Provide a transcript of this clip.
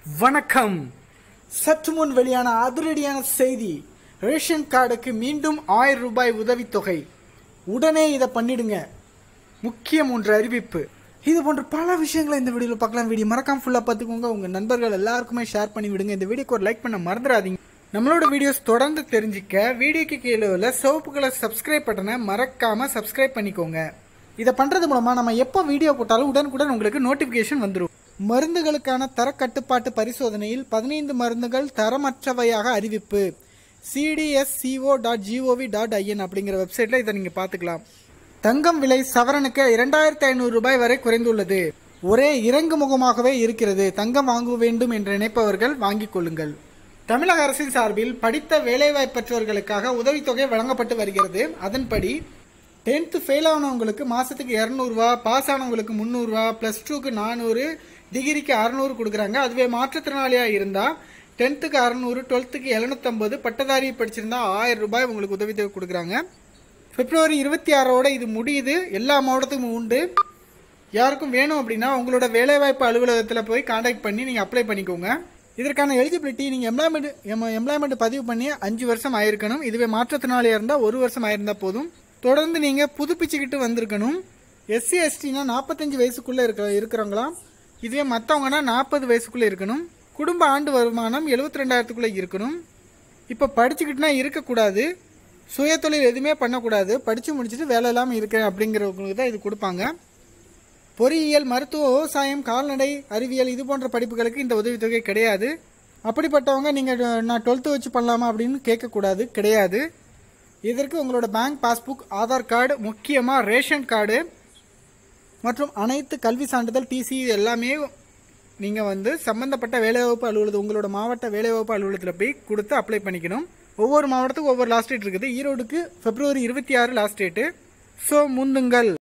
வணக்கம் சற்று முன் வெளியான அதிரடியான செய்தி ரேஷன் கார்டுக்கு மீண்டும் ஆயிரம் ரூபாய் உதவித்தொகை உடனே இதை பண்ணிடுங்க முக்கிய மூன்று அறிவிப்பு இது போன்ற பல விஷயங்களை இந்த வீடியோவில் பார்க்கலாம் வீடியோ மறக்காம ஃபுல்லாக பார்த்துக்கோங்க உங்கள் நண்பர்கள் எல்லாருக்குமே ஷேர் பண்ணி விடுங்க இந்த வீடியோக்கு ஒரு லைக் பண்ண மறந்துடாதீங்க நம்மளோட வீடியோஸ் தொடர்ந்து தெரிஞ்சுக்க வீடியோக்கு கீழே உள்ள சிவப்பு கலர் சப்ஸ்கிரைப் பட்டனை மறக்காம சப்ஸ்கிரைப் பண்ணிக்கோங்க இதை பண்றது மூலமா நம்ம எப்போ வீடியோ போட்டாலும் உடனுக்குடன் உங்களுக்கு நோட்டிபிகேஷன் வந்துடும் மருந்துகளுக்கான தரக்கட்டுப்பாட்டு பரிசோதனையில் பதினைந்து மருந்துகள் தரமற்றவையாக அறிவிப்பு CDSCO dot GOV dot IN அப்படிங்கிற வெப்சைட்ல இதை நீங்க பார்த்துக்கலாம் தங்கம் விலை சவரனுக்கு இரண்டாயிரத்தி ஐநூறு ரூபாய் வரை குறைந்துள்ளது ஒரே இறங்கு முகமாகவே இருக்கிறது தங்கம் வாங்க வேண்டும் என்று நினைப்பவர்கள் வாங்கிக் கொள்ளுங்கள் தமிழக அரசின் சார்பில் படித்த வேலைவாய்ப்பற்றவர்களுக்காக உதவித்தொகை வழங்கப்பட்டு வருகிறது அதன்படி டென்த்து ஃபெயில் ஆனவங்களுக்கு மாதத்துக்கு இரநூறுவா பாஸ் ஆனவங்களுக்கு முந்நூறுரூவா ப்ளஸ் டூக்கு நானூறு டிகிரிக்கு அறநூறு கொடுக்குறாங்க அதுவே மாற்றுத்திறனாளியாக இருந்தால் டென்த்துக்கு அறநூறு டுவெல்த்துக்கு எழுநூத்தம்பது பட்டதாரி படிச்சிருந்தா ஆயிரம் ரூபாய் உங்களுக்கு உதவித்தொகை கொடுக்குறாங்க பிப்ரவரி இருபத்தி ஆறோட இது முடியுது எல்லா மாவட்டத்துக்கும் உண்டு யாருக்கும் வேணும் அப்படின்னா உங்களோட வேலைவாய்ப்பு அலுவலகத்தில் போய் காண்டாக்ட் பண்ணி நீங்கள் அப்ளை பண்ணிக்கோங்க இதற்கான எலிஜிபிலிட்டி நீங்கள் எம்ப்ளாய்மெண்ட் எம்ப்ளாய்மெண்ட் பதிவு பண்ணி அஞ்சு வருஷம் ஆயிருக்கணும் இதுவே மாற்றுத்திறனாளியாக இருந்தால் ஒரு வருஷம் ஆயிருந்தால் போதும் தொடர்ந்து நீங்கள் புதுப்பிச்சுக்கிட்டு வந்திருக்கணும் எஸ்சி எஸ்டினா நாற்பத்தஞ்சு வயசுக்குள்ளே இருக்க இருக்கிறவங்களாம் இதுவே மற்றவங்கன்னா நாற்பது வயசுக்குள்ளே இருக்கணும் குடும்ப ஆண்டு வருமானம் எழுபத்தி ரெண்டாயிரத்துக்குள்ளே இருக்கணும் இப்போ படிச்சுக்கிட்டுனா இருக்கக்கூடாது சுயதொழில் எதுவுமே பண்ணக்கூடாது படித்து முடிச்சுட்டு வேலை இல்லாமல் இருக்கேன் அப்படிங்கிறவங்களுக்கு தான் இது கொடுப்பாங்க பொறியியல் மருத்துவ விவசாயம் கால்நடை அறிவியல் இது போன்ற படிப்புகளுக்கு இந்த உதவித்தொகை கிடையாது அப்படிப்பட்டவங்க நீங்கள் நான் டுவெல்த்து வச்சு பண்ணலாமா அப்படின்னு கேட்கக்கூடாது கிடையாது இதற்கு உங்களோட பேங்க் பாஸ்புக் ஆதார் கார்டு முக்கியமாக ரேஷன் கார்டு மற்றும் அனைத்து கல்வி சான்றிதழ் டிசி இது எல்லாமே நீங்கள் வந்து சம்பந்தப்பட்ட வேலைவாய்ப்பு அலுவலகம் உங்களோட மாவட்ட வேலைவாய்ப்பு அலுவலகத்தில் போய் கொடுத்து அப்ளை பண்ணிக்கணும் ஒவ்வொரு மாவட்டத்துக்கும் ஒவ்வொரு லாஸ்ட் டேட் இருக்குது ஈரோடுக்கு பிப்ரவரி இருபத்தி ஆறு லாஸ்ட் டேட்டு ஸோ முந்துங்கள்